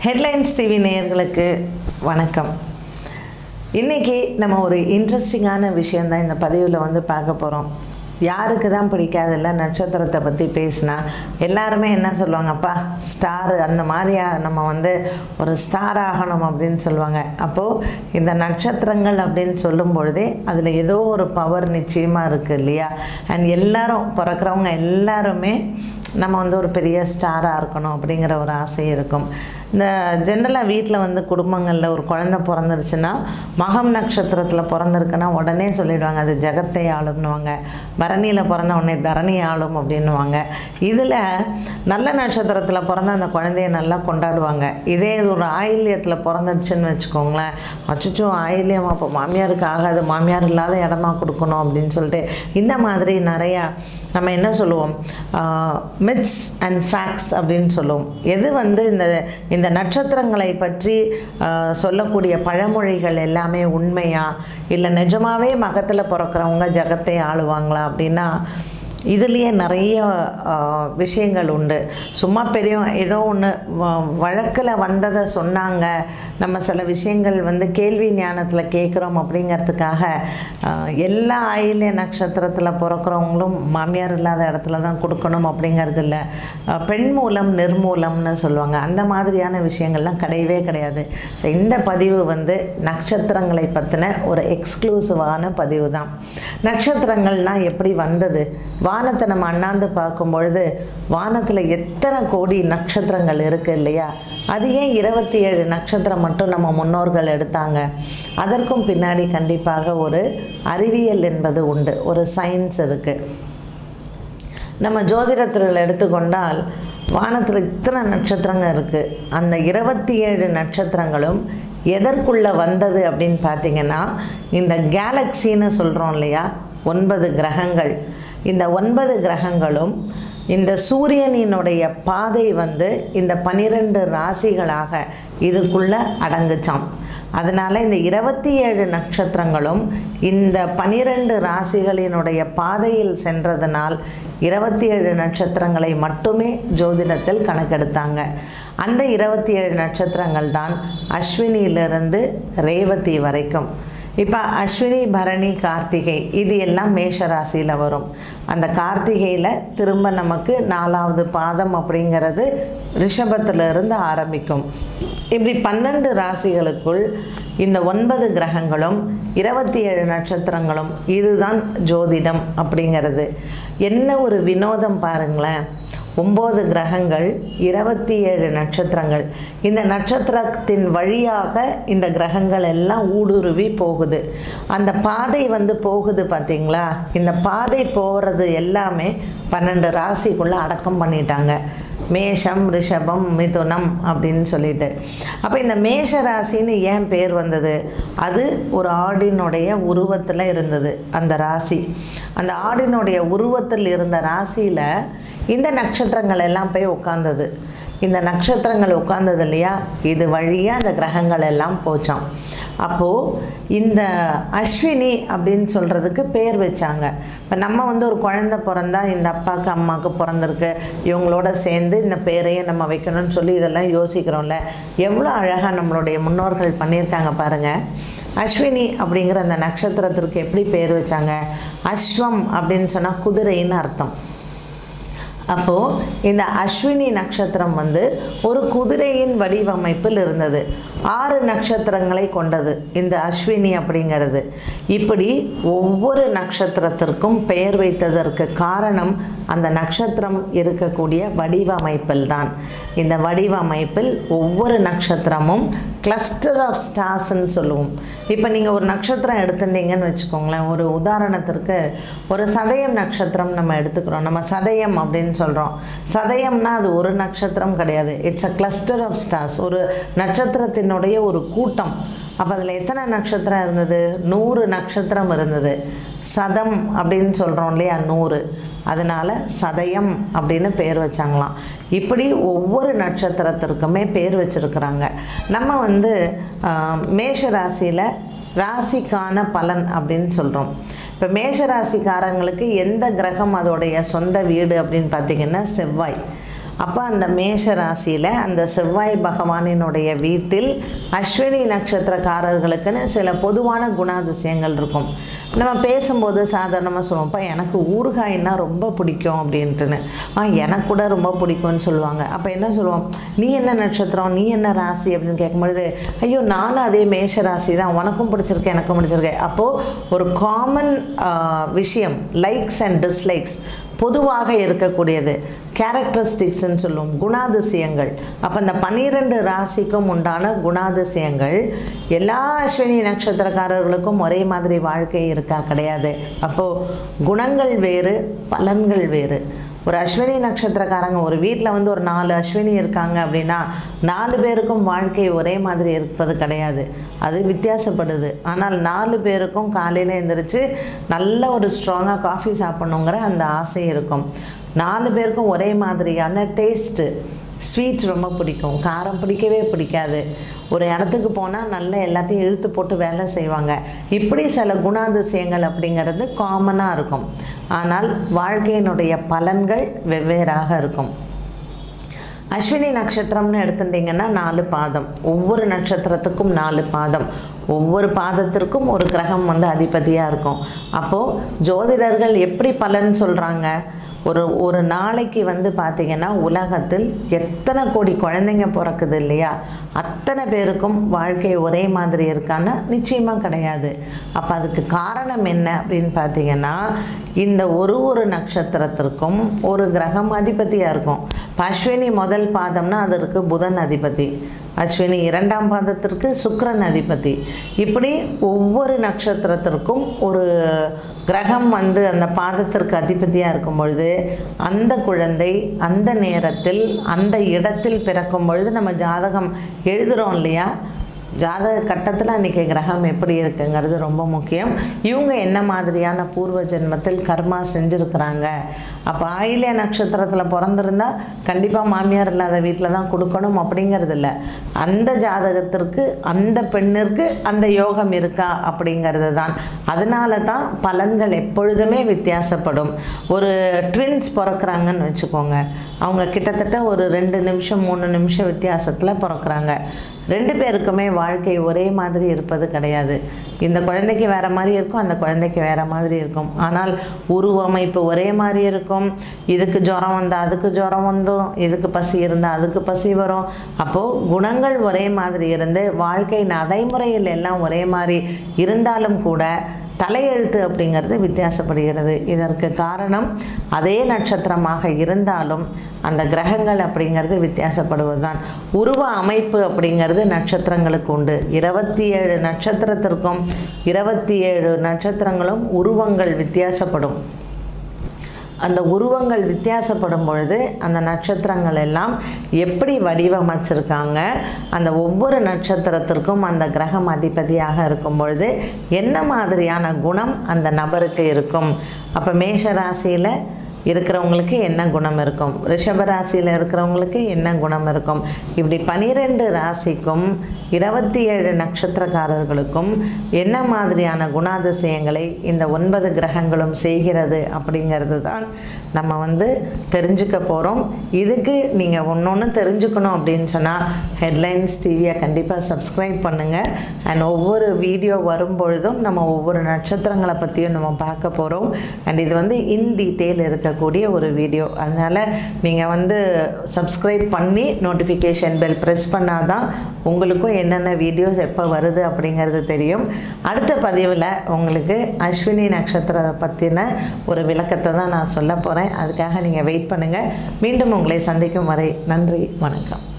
headlines TV நேயர்களுக்கு வணக்கம் இன்றைக்கி நம்ம ஒரு இன்ட்ரெஸ்டிங்கான விஷயந்தான் இந்த பதிவில் வந்து பார்க்க போகிறோம் யாருக்கு தான் பிடிக்காதில்ல நட்சத்திரத்தை பற்றி பேசினா எல்லாருமே என்ன சொல்லுவாங்க அப்பா ஸ்டார் அந்த மாதிரியா நம்ம வந்து ஒரு ஸ்டார் ஆகணும் அப்படின்னு சொல்லுவாங்க அப்போது இந்த நட்சத்திரங்கள் அப்படின்னு சொல்லும் பொழுதே அதில் ஏதோ ஒரு பவர் நிச்சயமாக இருக்குது இல்லையா அண்ட் எல்லாரும் பிறக்கிறவங்க எல்லாருமே நம்ம வந்து ஒரு பெரிய ஸ்டாராக இருக்கணும் அப்படிங்கிற ஒரு ஆசை இருக்கும் இந்த ஜென்ரலாக வீட்டில் வந்து குடும்பங்களில் ஒரு குழந்தை பிறந்துருச்சுன்னா மகம் நட்சத்திரத்தில் பிறந்திருக்குன்னா உடனே சொல்லிடுவாங்க அது ஜெகத்தை ஆளும்னுவாங்க பரணியில் பிறந்த உடனே தரணி ஆளும் அப்படின்னுவாங்க இதில் நல்ல நட்சத்திரத்தில் பிறந்த அந்த குழந்தைய நல்லா கொண்டாடுவாங்க இதே இது ஒரு ஆயில்யத்தில் பிறந்துடுச்சுன்னு வச்சுக்கோங்களேன் அச்சோ ஆயில்யம் அப்போ மாமியாருக்கு ஆகாது மாமியார் இல்லாத இடமா கொடுக்கணும் அப்படின்னு சொல்லிட்டு இந்த மாதிரி நிறையா நம்ம என்ன சொல்லுவோம் மித்ஸ் அண்ட் ஃபேக்ட்ஸ் அப்படின்னு சொல்லுவோம் எது வந்து இந்த இந்த நட்சத்திரங்களை பற்றி ஆஹ், சொல்லக்கூடிய பழமொழிகள் எல்லாமே உண்மையா இல்லை நிஜமாவே மகத்தில் பிறக்கிறவங்க ஜகத்தை ஆளுவாங்களா அப்படின்னா இதுலேயே நிறைய ஆஹ், விஷயங்கள் உண்டு சும்மா பெரிய ஏதோ ஒன்று வழக்கில் வந்ததை சொன்னாங்க நம்ம சில விஷயங்கள் வந்து கேள்வி ஞானத்தில் கேட்குறோம் அப்படிங்கிறதுக்காக ஆஹ், எல்லா ஆயில்ய நட்சத்திரத்தில் பிறக்கிறவங்களும் மாமியார் இல்லாத இடத்துல தான் கொடுக்கணும் அப்படிங்கிறது இல்லை ஆஹ், பெண் மூலம் நிர்மூலம்னு சொல்லுவாங்க அந்த மாதிரியான விஷயங்கள்லாம் கிடையவே கிடையாது ஸோ இந்த பதிவு வந்து நட்சத்திரங்களை பற்றின ஒரு எக்ஸ்க்ளூசிவான பதிவு தான் நட்சத்திரங்கள்லாம் எப்படி வந்தது வானத்தை நம்ம அண்ணாந்து பார்க்கும் பொழுது வானத்தில் எத்தனை கோடி நட்சத்திரங்கள் இருக்குது இல்லையா அது ஏன் இருபத்தி ஏழு நட்சத்திரம் மட்டும் நம்ம முன்னோர்கள் எடுத்தாங்க அதற்கும் பின்னாடி கண்டிப்பாக ஒரு அறிவியல் என்பது உண்டு ஒரு சயின்ஸ் இருக்குது நம்ம ஜோதிடத்தில் எடுத்துக்கொண்டால் வானத்தில் இத்தனை நட்சத்திரங்கள் இருக்குது அந்த இருபத்தி ஏழு நட்சத்திரங்களும் எதற்குள்ளே வந்தது அப்படின்னு பார்த்தீங்கன்னா இந்த கேலக்சின்னு சொல்கிறோம் இல்லையா ஒன்பது கிரகங்கள் இந்த ஒன்பது கிரகங்களும் இந்த சூரியனினுடைய பாதை வந்து இந்த பனிரெண்டு ராசிகளாக இதுக்குள்ளே அடங்குச்சாம் அதனால் இந்த இருபத்தி ஏழு நட்சத்திரங்களும் இந்த பனிரெண்டு ராசிகளினுடைய பாதையில் சென்றதனால் இருபத்தி ஏழு நட்சத்திரங்களை மட்டுமே ஜோதிடத்தில் கணக்கெடுத்தாங்க அந்த இருபத்தி ஏழு நட்சத்திரங்கள் தான் அஸ்வினியிலிருந்து ரேவதி வரைக்கும் இப்போ அஸ்வினி பரணி கார்த்திகை இது எல்லாம் மேஷ ராசியில் வரும் அந்த கார்த்திகையில் திரும்ப நமக்கு நாலாவது பாதம் அப்படிங்கிறது ரிஷபத்துல இருந்து ஆரம்பிக்கும் இப்படி பன்னெண்டு ராசிகளுக்குள் இந்த ஒன்பது கிரகங்களும் இருபத்தி ஏழு நட்சத்திரங்களும் இதுதான் ஜோதிடம் அப்படிங்கிறது என்ன ஒரு வினோதம் பாருங்களேன் ஒம்பது கிரகங்கள் இருபத்தி ஏழு நட்சத்திரங்கள் இந்த நட்சத்திரத்தின் வழியாக இந்த கிரகங்கள் எல்லாம் ஊடுருவி போகுது அந்த பாதை வந்து போகுது பார்த்தீங்களா இந்த பாதை போகிறது எல்லாமே பன்னெண்டு ராசிக்குள்ளே அடக்கம் பண்ணிட்டாங்க மேஷம் ரிஷபம் மிதுனம் அப்படின்னு சொல்லிட்டு அப்போ இந்த மேஷ ராசின்னு ஏன் பேர் வந்தது அது ஒரு ஆடினுடைய உருவத்தில் இருந்தது அந்த ராசி அந்த ஆடினுடைய உருவத்தில் இருந்த ராசியில் இந்த நட்சத்திரங்கள் எல்லாம் போய் உட்கார்ந்தது இந்த நட்சத்திரங்கள் உட்கார்ந்தது இல்லையா இது வழியாக அந்த கிரகங்கள் எல்லாம் போச்சாம் அப்போது இந்த அஸ்வினி அப்படின்னு சொல்கிறதுக்கு பேர் வச்சாங்க இப்போ நம்ம வந்து ஒரு குழந்தை பிறந்தா இந்த அப்பாவுக்கு அம்மாவுக்கு பிறந்திருக்கு இவங்களோட சேர்ந்து இந்த பேரையும் நம்ம வைக்கணும்னு சொல்லி இதெல்லாம் யோசிக்கிறோம்ல எவ்வளோ அழகாக நம்மளுடைய முன்னோர்கள் பண்ணியிருக்காங்க பாருங்கள் அஸ்வினி அப்படிங்கிற அந்த நட்சத்திரத்திற்கு எப்படி பேர் வச்சாங்க அஸ்வம் அப்படின்னு சொன்னால் குதிரைன்னு அர்த்தம் அப்போது இந்த அஸ்வினி நட்சத்திரம் வந்து ஒரு குதிரையின் வடிவமைப்பில் இருந்தது ஆறு நட்சத்திரங்களை கொண்டது இந்த அஸ்வினி அப்படிங்கிறது இப்படி ஒவ்வொரு நட்சத்திரத்திற்கும் பெயர் வைத்ததற்கு காரணம் அந்த நட்சத்திரம் இருக்கக்கூடிய வடிவமைப்பில் தான் இந்த வடிவமைப்பில் ஒவ்வொரு நட்சத்திரமும் கிளஸ்டர் ஆஃப் ஸ்டார்ஸ்ன்னு சொல்லுவோம் இப்போ நீங்கள் ஒரு நட்சத்திரம் எடுத்துட்டீங்கன்னு வச்சுக்கோங்களேன் ஒரு உதாரணத்திற்கு ஒரு சதயம் நட்சத்திரம் நம்ம எடுத்துக்கிறோம் நம்ம சதயம் அப்படின்னு சொல்கிறோம் சதயம்னா அது ஒரு நட்சத்திரம் கிடையாது it's a cluster of stars ஒரு நட்சத்திரத்தினுடைய ஒரு கூட்டம் அப்போ அதில் எத்தனை நட்சத்திரம் இருந்தது நூறு நட்சத்திரம் இருந்தது சதம் அப்படின்னு சொல்கிறோம் இல்லையா நூறு அதனால் சதயம் அப்படின்னு பேர் வச்சாங்களாம் இப்படி ஒவ்வொரு நட்சத்திரத்திற்குமே பேர் வச்சுருக்குறாங்க நம்ம வந்து ஆஹ், மேஷ ராசியில் ராசிக்கான பலன் அப்படின்னு சொல்கிறோம் இப்போ மேஷ ராசிக்காரங்களுக்கு எந்த கிரகம் அதோடைய சொந்த வீடு அப்படின்னு பார்த்தீங்கன்னா செவ்வாய் அப்போ அந்த மேஷ ராசியில் அந்த செவ்வாய் பகவானினுடைய வீட்டில் அஸ்வினி நட்சத்திரக்காரர்களுக்குன்னு சில பொதுவான குணாதிசயங்கள் இருக்கும் நம்ம பேசும்போது சாதாரணமாக சொல்லுவோம்ப்பா எனக்கு ஊறுகாய்னா ரொம்ப பிடிக்கும் அப்படின்ட்டுன்னு ஆ எனக்கு கூட ரொம்ப பிடிக்கும்னு சொல்லுவாங்க அப்போ என்ன சொல்லுவோம் நீ என்ன நட்சத்திரம் நீ என்ன ராசி அப்படின்னு கேட்கும்பொழுது ஐயோ நானும் அதே மேஷ ராசி தான் உனக்கும் பிடிச்சிருக்கு எனக்கும் பிடிச்சிருக்கு அப்போது ஒரு காமன் விஷயம் லைக்ஸ் அண்ட் டிஸ்லைக்ஸ் பொதுவாக இருக்கக்கூடியது கேரக்டரிஸ்டிக்ஸ்ன்னு சொல்லுவோம் குணாதிசயங்கள் அப்போ இந்த பன்னிரெண்டு ராசிக்கும் உண்டான குணாதிசயங்கள் எல்லா அஸ்வினி நட்சத்திரக்காரர்களுக்கும் ஒரே மாதிரி வாழ்க்கை இருக்கா கிடையாது அப்போது குணங்கள் வேறு பலன்கள் வேறு ஒரு அஸ்வினி நட்சத்திரக்காரங்க ஒரு வீட்டில் வந்து ஒரு நாலு அஸ்வினி இருக்காங்க அப்படின்னா நாலு பேருக்கும் வாழ்க்கை ஒரே மாதிரி இருப்பது கிடையாது அது வித்தியாசப்படுது ஆனால் நாலு பேருக்கும் காலையில் எழுந்திரிச்சு நல்ல ஒரு ஸ்ட்ராங்காக காஃபி சாப்பிட்ணுங்கிற அந்த ஆசை இருக்கும் நாலு பேருக்கும் ஒரே மாதிரியான டேஸ்ட்டு ஸ்வீட் ரொம்ப பிடிக்கும் காரம் பிடிக்கவே பிடிக்காது ஒரு இடத்துக்கு போனால் நல்ல எல்லாத்தையும் இழுத்து போட்டு வேலை செய்வாங்க இப்படி சில குணாதிசயங்கள் அப்படிங்கிறது காமனாக இருக்கும் ஆனால் வாழ்க்கையினுடைய பலன்கள் வெவ்வேறாக இருக்கும் அஸ்வினி நட்சத்திரம்னு எடுத்துட்டிங்கன்னா நாலு பாதம் ஒவ்வொரு நட்சத்திரத்துக்கும் நாலு பாதம் ஒவ்வொரு பாதத்திற்கும் ஒரு கிரகம் வந்து அதிபதியாக இருக்கும் அப்போது ஜோதிடர்கள் எப்படி பலன் சொல்கிறாங்க ஒரு ஒரு நாளைக்கு வந்து பார்த்திங்கன்னா உலகத்தில் எத்தனை கோடி குழந்தைங்க பிறக்குது இல்லையா அத்தனை பேருக்கும் வாழ்க்கை ஒரே மாதிரி இருக்கான்னா நிச்சயமாக கிடையாது அப்போ அதுக்கு காரணம் என்ன அப்படின்னு பார்த்தீங்கன்னா இந்த ஒரு ஒரு நட்சத்திரத்திற்கும் ஒரு கிரகம் அதிபதியாக இருக்கும் இப்போ அஸ்வினி முதல் பாதம்னா அதற்கு புதன் அதிபதி அஸ்வினி இரண்டாம் பாதத்திற்கு சுக்கிரன் அதிபதி இப்படி ஒவ்வொரு நட்சத்திரத்திற்கும் ஒரு கிரகம் வந்து அந்த பாதத்திற்கு அதிபதியாக இருக்கும் பொழுது அந்த குழந்தை அந்த நேரத்தில் அந்த இடத்தில் பிறக்கும் பொழுது நம்ம ஜாதகம் எழுதுகிறோம் இல்லையா ஜாதக கட்டத்தில் அன்றைக்கி கிரகம் எப்படி இருக்குங்கிறது ரொம்ப முக்கியம் இவங்க என்ன மாதிரியான பூர்வ ஜென்மத்தில் கர்மா செஞ்சுருக்கிறாங்க அப்போ ஆயிலிய நட்சத்திரத்தில் பிறந்திருந்தா கண்டிப்பாக மாமியார் இல்லாத வீட்டில் தான் கொடுக்கணும் அப்படிங்கிறது இல்லை அந்த ஜாதகத்திற்கு அந்த பெண்ணிற்கு அந்த யோகம் இருக்கா அப்படிங்கிறது தான் அதனால தான் பலன்கள் எப்பொழுதுமே வித்தியாசப்படும் ஒரு ட்வின்ஸ் பிறக்கிறாங்கன்னு வச்சுக்கோங்க அவங்க கிட்டத்தட்ட ஒரு ரெண்டு நிமிஷம் மூணு நிமிஷம் வித்தியாசத்தில் பிறக்கிறாங்க ரெண்டு பேருக்குமே வாழ்க்கை ஒரே மாதிரி இருப்பது கிடையாது இந்த குழந்தைக்கு வேறு மாதிரி இருக்கும் அந்த குழந்தைக்கு வேறு மாதிரி இருக்கும் ஆனால் உருவமைப்பு ஒரே மாதிரி இருக்கும் இதுக்கு ஜுரம் வந்தால் அதுக்கு ஜுரம் வந்துடும் இதுக்கு பசி இருந்தால் அதுக்கு பசி வரும் அப்போது குணங்கள் ஒரே மாதிரி இருந்து வாழ்க்கை நடைமுறையில் எல்லாம் ஒரே மாதிரி இருந்தாலும் கூட தலையெழுத்து அப்படிங்கிறது வித்தியாசப்படுகிறது இதற்கு காரணம் அதே நட்சத்திரமாக இருந்தாலும் அந்த கிரகங்கள் அப்படிங்கிறது வித்தியாசப்படுவது தான் உருவ அமைப்பு அப்படிங்கிறது நட்சத்திரங்களுக்கு உண்டு இருபத்தி ஏழு நட்சத்திரத்திற்கும் இருபத்தி ஏழு நட்சத்திரங்களும் உருவங்கள் வித்தியாசப்படும் அந்த உருவங்கள் வித்தியாசப்படும் பொழுது அந்த நட்சத்திரங்கள் எல்லாம் எப்படி வடிவமைச்சிருக்காங்க அந்த ஒவ்வொரு நட்சத்திரத்திற்கும் அந்த கிரகம் அதிபதியாக இருக்கும் பொழுது என்ன மாதிரியான குணம் அந்த நபருக்கு இருக்கும் அப்போ மேஷ ராசியில் இருக்கிறவங்களுக்கு என்ன குணம் இருக்கும் ரிஷப ராசியில் இருக்கிறவங்களுக்கு என்ன குணம் இருக்கும் இப்படி பனிரெண்டு ராசிக்கும் இருபத்தி ஏழு நட்சத்திரக்காரர்களுக்கும் என்ன மாதிரியான குணாதிசயங்களை இந்த ஒன்பது கிரகங்களும் செய்கிறது அப்படிங்கிறது தான் நம்ம வந்து தெரிஞ்சுக்க போகிறோம் இதுக்கு நீங்கள் ஒன்று ஒன்று தெரிஞ்சுக்கணும் அப்படின்னு சொன்னால் ஹெட்லைன்ஸ் டிவியை கண்டிப்பாக சப்ஸ்கிரைப் பண்ணுங்கள் அண்ட் ஒவ்வொரு வீடியோ வரும்பொழுதும் நம்ம ஒவ்வொரு நட்சத்திரங்களை பற்றியும் நம்ம பார்க்க போகிறோம் அண்ட் இது வந்து இன் டீட்டெயில் இருக்கக்கூடிய ஒரு வீடியோ அதனால் நீங்கள் வந்து சப்ஸ்கிரைப் பண்ணி நோட்டிஃபிகேஷன் பெல் ப்ரெஸ் பண்ணால் தான் உங்களுக்கும் என்னென்ன வீடியோஸ் எப்போ வருது அப்படிங்கிறது தெரியும் அடுத்த பதிவில் உங்களுக்கு அஸ்வினி நட்சத்திரத்தை பற்றின ஒரு விளக்கத்தை தான் நான் சொல்ல போகிறேன் அதுக்காக நீங்கள் வெயிட் பண்ணுங்கள் மீண்டும் உங்களை சந்திக்கும் வரை நன்றி வணக்கம்